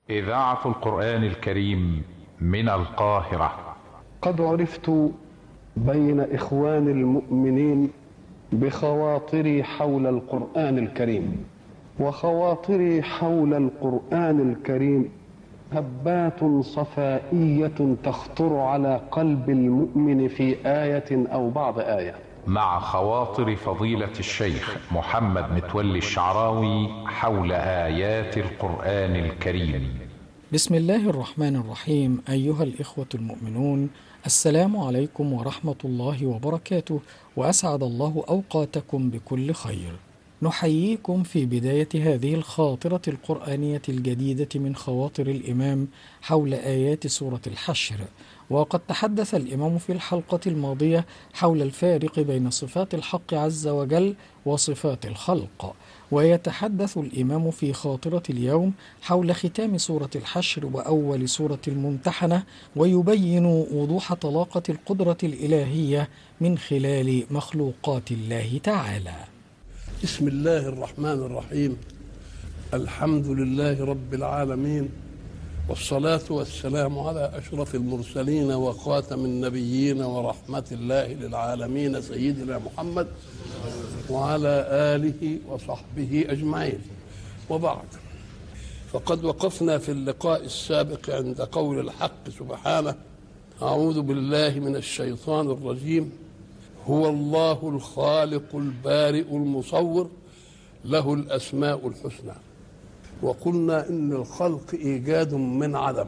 إذاعة القرآن الكريم من القاهرة قد عرفت بين إخوان المؤمنين بخواطري حول القرآن الكريم وخواطري حول القرآن الكريم هبات صفائية تخطر على قلب المؤمن في آية أو بعض آية مع خواطر فضيلة الشيخ محمد متولي الشعراوي حول آيات القرآن الكريم بسم الله الرحمن الرحيم أيها الإخوة المؤمنون السلام عليكم ورحمة الله وبركاته وأسعد الله أوقاتكم بكل خير نحييكم في بداية هذه الخاطرة القرآنية الجديدة من خواطر الإمام حول آيات سورة الحشر وقد تحدث الإمام في الحلقة الماضية حول الفارق بين صفات الحق عز وجل وصفات الخلق ويتحدث الإمام في خاطرة اليوم حول ختام سورة الحشر وأول سورة الممتحنة ويبين وضوح طلاقة القدرة الإلهية من خلال مخلوقات الله تعالى بسم الله الرحمن الرحيم الحمد لله رب العالمين والصلاة والسلام على أشرف المرسلين وخاتم النبيين ورحمة الله للعالمين سيدنا محمد وعلى آله وصحبه أجمعين وبعد فقد وقفنا في اللقاء السابق عند قول الحق سبحانه أعوذ بالله من الشيطان الرجيم هو الله الخالق البارئ المصور له الأسماء الحسنى وقلنا إن الخلق إيجاد من عدم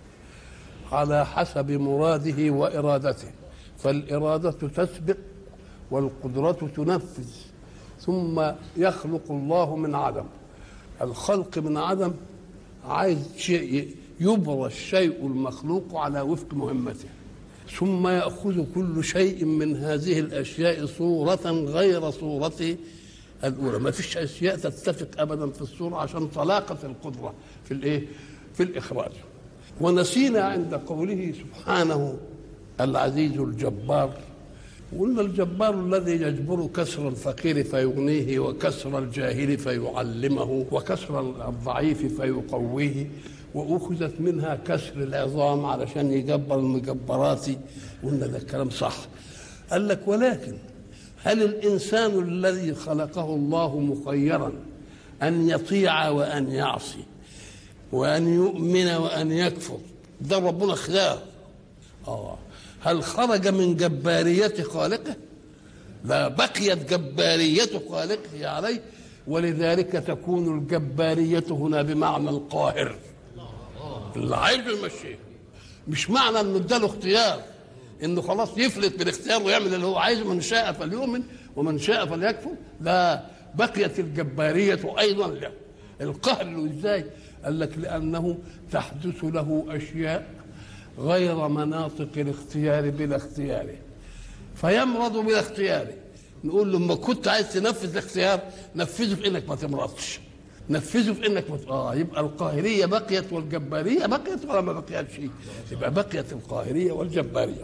على حسب مراده وإرادته فالإرادة تسبق والقدرة تنفذ ثم يخلق الله من عدم الخلق من عدم عايز شيء يبرى الشيء المخلوق على وفق مهمته ثم يأخذ كل شيء من هذه الأشياء صورة غير صورته الأولى ما فيش أشياء تتفق أبدا في الصورة عشان طلاقة القدرة في الإيه؟ في الإخراج ونسينا عند قوله سبحانه العزيز الجبار قلنا الجبار الذي يجبر كسر الفقير فيغنيه وكسر الجاهل فيعلمه وكسر الضعيف فيقويه واخذت منها كسر العظام علشان يجبر المجبرات قلنا ده الكلام صح قال لك ولكن هل الانسان الذي خلقه الله مخيرا ان يطيع وان يعصي وان يؤمن وان يكفر ده ربنا خيار اه هل خرج من جبارية خالقه لا بقيت جبارية خالقه عليه ولذلك تكون الجبارية هنا بمعنى القاهر اللي عايزه يمشيه مش معنى انه اداله اختيار انه خلاص يفلت بالاختيار ويعمل اللي هو عايزه من شاء فليؤمن ومن شاء فليكفر لا بقيت الجبارية ايضا له القهر له ازاي قال لك لانه تحدث له اشياء غير مناطق الاختيار بلا اختياره فيمرض بلا اختياره نقول له لما كنت عايز تنفذ الاختيار نفذه في انك ما تمرضش نفذه في انك ما اه يبقى القاهريه بقيت والجباريه بقيت ولا ما بقيتش يبقى بقيت القاهريه والجباريه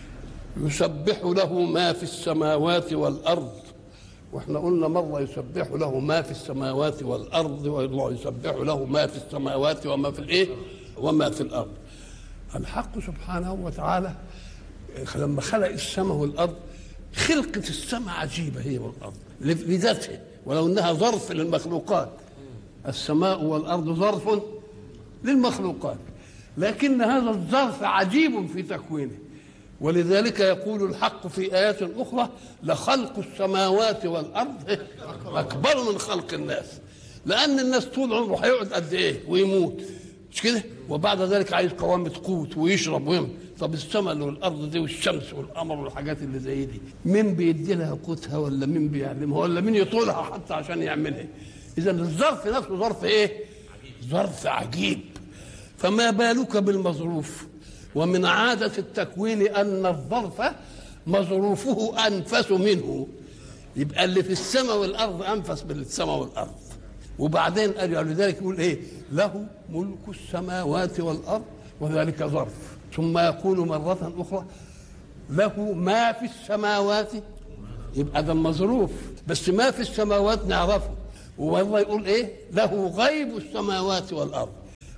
يسبح له ما في السماوات والارض واحنا قلنا مره يسبح له ما في السماوات والارض والله يسبح له ما في السماوات وما في الايه وما في الارض الحق سبحانه وتعالى لما خلق السماء والارض خلقة السماء عجيبة هي والأرض لذاتها ولو أنها ظرف للمخلوقات السماء والأرض ظرف للمخلوقات لكن هذا الظرف عجيب في تكوينه ولذلك يقول الحق في آيات أخرى لخلق السماوات والأرض أكبر من خلق الناس لأن الناس طول عمره هيقعد قد إيه ويموت مش كده وبعد ذلك عايز قوامة قوت ويشرب ويم طب السماء والارض دي والشمس والقمر والحاجات اللي زي دي مين بيدي لها قوتها ولا مين بيعلمها ولا مين يطولها حتى عشان يعملها اذا الظرف نفسه ظرف ايه ظرف عجيب فما بالك بالمظروف ومن عادة التكوين أن الظرف مظروفه أنفس منه يبقى اللي في السماء والأرض أنفس من السماء والأرض وبعدين قال لذلك يقول ايه له ملك السماوات والارض وذلك ظرف ثم يقول مرة أخرى له ما في السماوات يبقى ده المظروف بس ما في السماوات نعرفه والله يقول ايه له غيب السماوات والارض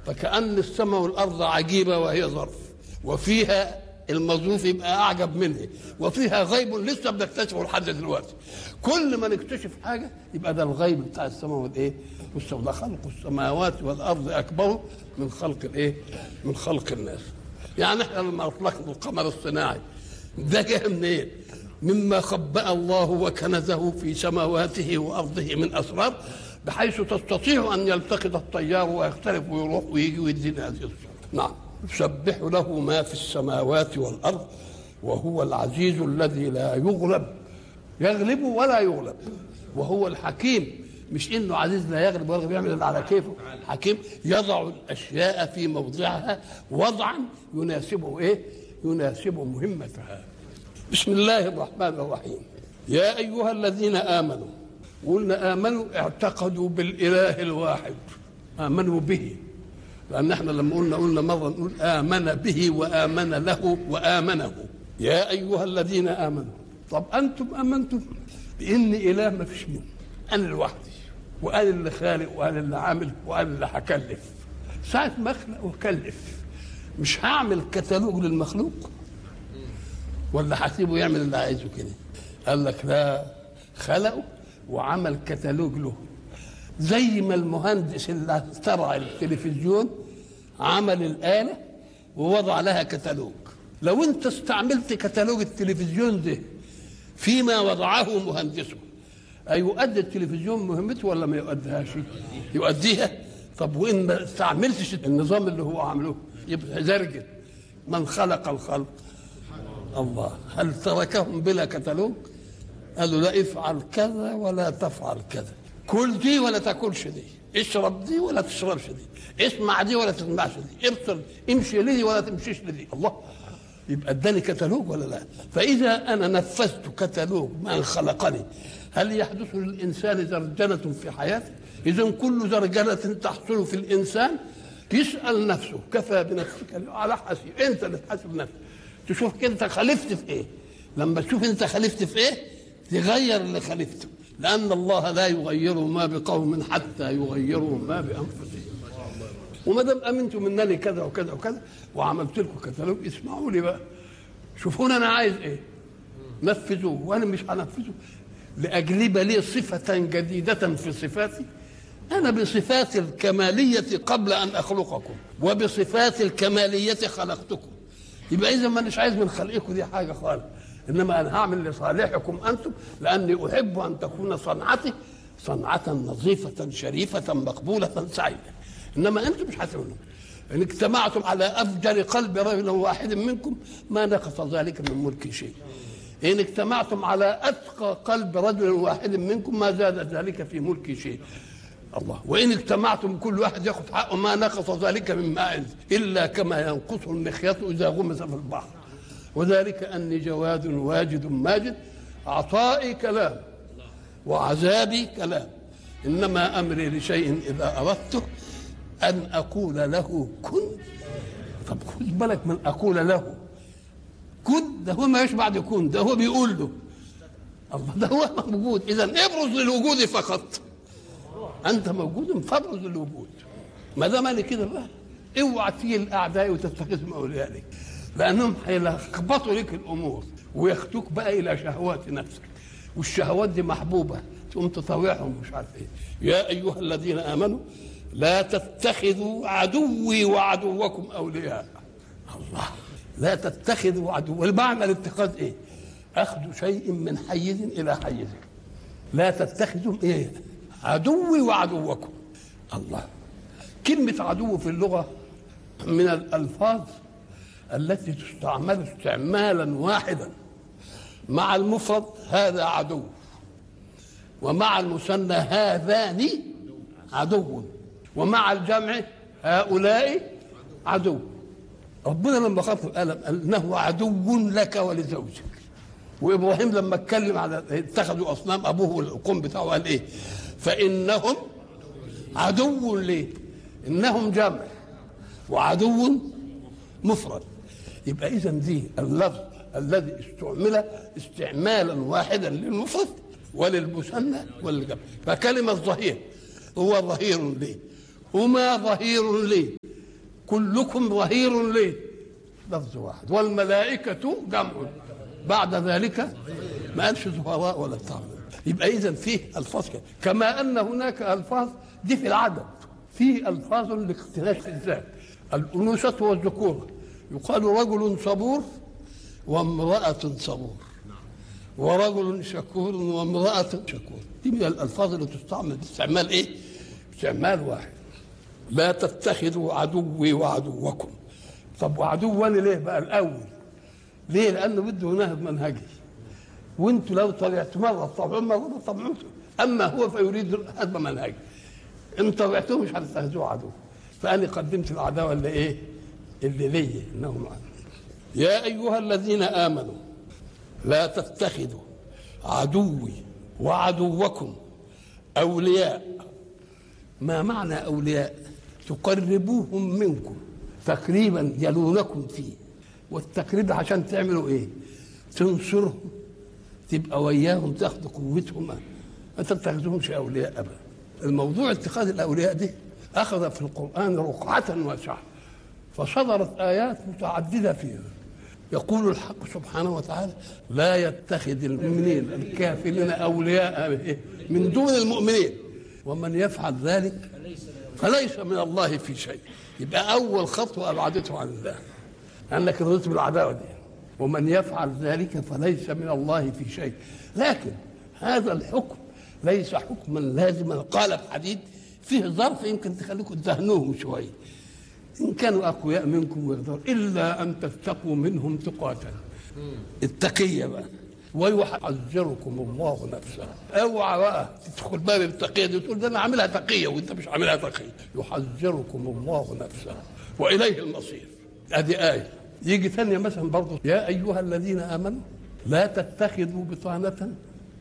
فكأن السماء والأرض عجيبة وهي ظرف وفيها المظروف يبقى أعجب منه وفيها غيب لسه بنكتشفه لحد دلوقتي كل ما نكتشف حاجة يبقى ده الغيب بتاع السماء والإيه والسماء ده خلق السماوات والأرض أكبر من خلق الإيه من خلق الناس يعني احنا لما أطلقنا القمر الصناعي ده جه منين؟ مما خبأ الله وكنزه في سماواته وأرضه من أسرار بحيث تستطيع أن يلتقط الطيار ويختلف ويروح ويجي ويدينا هذه الصورة نعم يسبح له ما في السماوات والأرض وهو العزيز الذي لا يغلب يغلب ولا يغلب وهو الحكيم مش انه عزيز لا يغلب ولا يعمل اللي على كيفه حكيم يضع الاشياء في موضعها وضعا يناسبه ايه يناسب مهمتها بسم الله الرحمن الرحيم يا ايها الذين امنوا قلنا امنوا اعتقدوا بالاله الواحد امنوا به لان احنا لما قلنا قلنا مره نقول امن به وامن له وامنه يا ايها الذين امنوا طب انتم امنتم بان اله ما فيش منه انا لوحدي وقال اللي خالق وقال اللي عامل وقال اللي هكلف ساعة ما اخلق وكلف مش هعمل كتالوج للمخلوق ولا هسيبه يعمل اللي عايزه كده قال لك لا خلقه وعمل كتالوج له زي ما المهندس اللي اخترع التلفزيون عمل الآلة ووضع لها كتالوج لو انت استعملت كتالوج التلفزيون ده فيما وضعه مهندسه أيؤدي التلفزيون مهمته ولا ما يؤديهاش؟ يؤديها طب وإن ما استعملتش النظام اللي هو عامله يبقى زرجل من خلق الخلق الله هل تركهم بلا كتالوج؟ قالوا لا افعل كذا ولا تفعل كذا كل دي ولا تاكلش دي اشرب دي ولا تشربش دي اسمع دي ولا تسمعش دي ابصر امشي لدي ولا تمشيش لدي الله يبقى اداني كتالوج ولا لا فاذا انا نفذت كتالوج من خلقني هل يحدث للانسان زرجنه في حياته اذا كل زرجنه تحصل في الانسان يسال نفسه كفى بنفسك على حسيب انت اللي تحاسب نفسك تشوف كده انت خالفت في ايه لما تشوف انت خالفت في ايه تغير اللي خالفته لان الله لا يغير ما بقوم حتى يغيروا ما بانفسهم وما دام امنتم انني كذا وكذا وكذا وعملت لكم كتالوج اسمعوا لي بقى شوفوني انا عايز ايه نفذوه وانا مش هنفذه لاجلب لي صفه جديده في صفاتي انا بصفات الكماليه قبل ان اخلقكم وبصفات الكماليه خلقتكم يبقى اذا ما مش عايز من خلقكم دي حاجه خالص انما انا هعمل لصالحكم انتم لاني احب ان تكون صنعتي صنعه نظيفه شريفه مقبوله سعيده انما انتم مش هتعملوا ان اجتمعتم على افجر قلب رجل واحد منكم ما نقص ذلك من ملك شيء ان اجتمعتم على اتقى قلب رجل واحد منكم ما زاد ذلك في ملك شيء الله وان اجتمعتم كل واحد ياخذ حقه ما نقص ذلك من ماء الا كما ينقص المخيط اذا غمس في البحر وذلك اني جواد واجد ماجد عطائي كلام وعذابي كلام انما امري لشيء اذا اردته ان اقول له كن طب خد بالك من اقول له كن ده هو ما يشبع يكون ده هو بيقول له الله ده هو موجود اذا ابرز للوجود فقط انت موجود فابرز للوجود ما دام قال كده بقى اوعى تيجي الاعداء وتتخذهم اولياء لك لانهم هيلخبطوا لك الامور وياخدوك بقى الى شهوات نفسك والشهوات دي محبوبه تقوم تطاوعهم مش عارف ايه يا ايها الذين امنوا لا تتخذوا عدوي وعدوكم اولياء الله لا تتخذوا عدو والمعنى الاتخاذ ايه اخذ شيء من حيز الى حيز لا تتخذوا ايه عدوي وعدوكم الله كلمة عدو في اللغة من الألفاظ التي تستعمل استعمالا واحدا مع المفرد هذا عدو ومع المثنى هذان عدو ومع الجمع هؤلاء عدو ربنا لما خاطب قال انه عدو لك ولزوجك وابراهيم لما اتكلم على اتخذوا اصنام ابوه والقوم بتاعه قال ايه فانهم عدو ليه انهم جمع وعدو مفرد يبقى اذا دي اللفظ الذي استعمل استعمالا واحدا للمفرد وللمثنى وللجمع فكلمه ظهير هو ظهير ليه هما ظهير ليه كلكم ظهير ليه لفظ واحد والملائكة جمع بعد ذلك ما قالش زهراء ولا بتاع يبقى إذا فيه ألفاظ كده كما أن هناك ألفاظ دي في العدد فيه ألفاظ لاختلاف الذات الأنوثة والذكورة يقال رجل صبور وامرأة صبور ورجل شكور وامرأة شكور دي من الألفاظ اللي تستعمل باستعمال إيه؟ استعمال واحد لا تتخذوا عدوي وعدوكم طب وعدواني ليه بقى الأول؟ ليه؟ لأنه بده ينهض منهجي وانتوا لو طلعت مرة طبعا مرة طبعا أما هو فيريد هدم منهجي إن طلعتوه مش هتتخذوه عدو فأنا قدمت العداوة اللي إيه؟ اللي ليا إنهم عدو يا أيها الذين آمنوا لا تتخذوا عدوي وعدوكم أولياء ما معنى أولياء تقربوهم منكم تقريبا يلونكم فيه والتقريب عشان تعملوا ايه تنصرهم تبقى وياهم تاخدوا قوتهم ما تتخذوهمش اولياء ابدا الموضوع اتخاذ الاولياء دي اخذ في القران رقعه واسعه فصدرت ايات متعدده فيها يقول الحق سبحانه وتعالى لا يتخذ المؤمنين الكافرين اولياء من دون المؤمنين ومن يفعل ذلك فليس من الله في شيء يبقى اول خطوه ابعدته عن الله انك رضيت بالعداوه دي ومن يفعل ذلك فليس من الله في شيء لكن هذا الحكم ليس حكما لازما قالب حديد فيه ظرف يمكن تخليكم تدهنوهم شويه ان كانوا اقوياء منكم ويقدروا الا ان تتقوا منهم تقاة التقيه بقى ويحذركم الله نفسه اوعى بقى تدخل باب التقيه دي وتقول ده انا عاملها تقيه وانت مش عاملها تقيه يحذركم الله نفسه واليه المصير ادي ايه يجي ثانيه مثلا برضه يا ايها الذين امنوا لا تتخذوا بطانه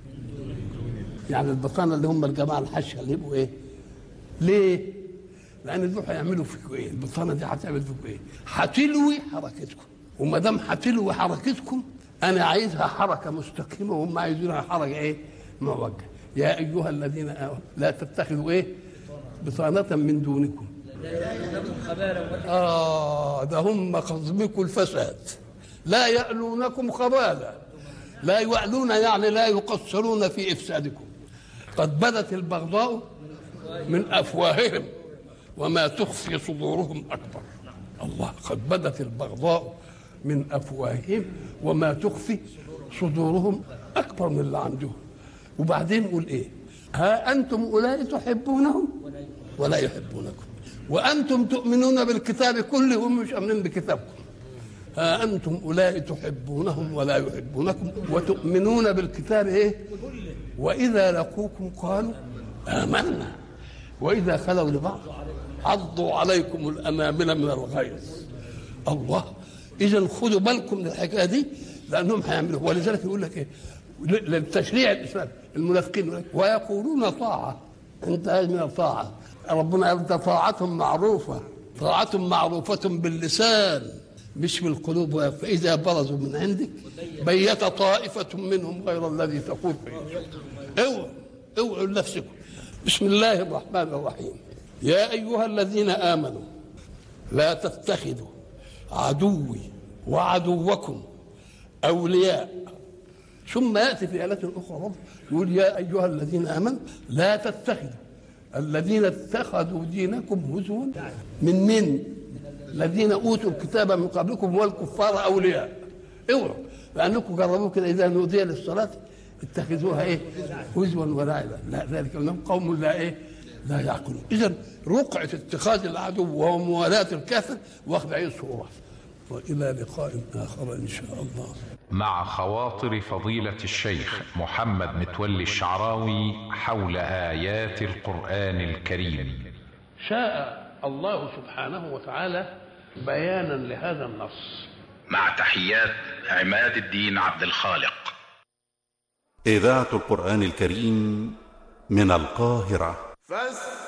يعني البطانه اللي هم الجماعه الحشه اللي يبقوا ايه ليه لان دول هيعملوا فيكم ايه البطانه دي هتعمل فيكم ايه هتلوي حركتكم وما دام هتلوي حركتكم انا عايزها حركه مستقيمه وهم عايزينها حركه ايه موجهه يا ايها الذين امنوا لا تتخذوا ايه بطانه من دونكم آه ده هم قصدكم الفساد لا يألونكم خبالا لا يألون يعني لا يقصرون في إفسادكم قد بدت البغضاء من أفواههم وما تخفي صدورهم أكبر الله قد بدت البغضاء من أفواههم وما تخفي صدورهم أكبر من اللي عندهم وبعدين يقول إيه ها أنتم أولئك تحبونهم ولا يحبونكم وانتم تؤمنون بالكتاب كله وهم مش امنين بكتابكم ها انتم اولئك تحبونهم ولا يحبونكم وتؤمنون بالكتاب ايه واذا لقوكم قالوا امنا واذا خلوا لبعض عضوا عليكم الانامل من الغيظ الله اذا خذوا بالكم من الحكايه دي لانهم هيعملوا ولذلك يقول لك ايه للتشريع الاسلامي المنافقين ويقولون طاعه انتهى من الطاعه ربنا قال ده طاعة معروفة طاعة معروفة باللسان مش بالقلوب فإذا برزوا من عندك بيت طائفة منهم غير الذي تقول فيه اوعوا اوعوا لنفسكم بسم الله الرحمن الرحيم يا أيها الذين آمنوا لا تتخذوا عدوي وعدوكم أولياء ثم يأتي في آلات أخرى يقول يا أيها الذين آمنوا لا تتخذوا الذين اتخذوا دينكم هزوا من من الذين اوتوا الكتاب من قبلكم والكفار اولياء اوعوا لانكم جربوا كده اذا نودي للصلاه اتخذوها ايه هزوا ولعبا لا ذلك انهم قوم لا ايه لا يعقلون اذا رقعه اتخاذ العدو وموالاه الكافر واخذ اي صوره والى لقاء اخر ان شاء الله مع خواطر فضيلة الشيخ محمد متولي الشعراوي حول آيات القرآن الكريم شاء الله سبحانه وتعالى بيانا لهذا النص مع تحيات عماد الدين عبد الخالق إذاعة القرآن الكريم من القاهرة فاستمعوا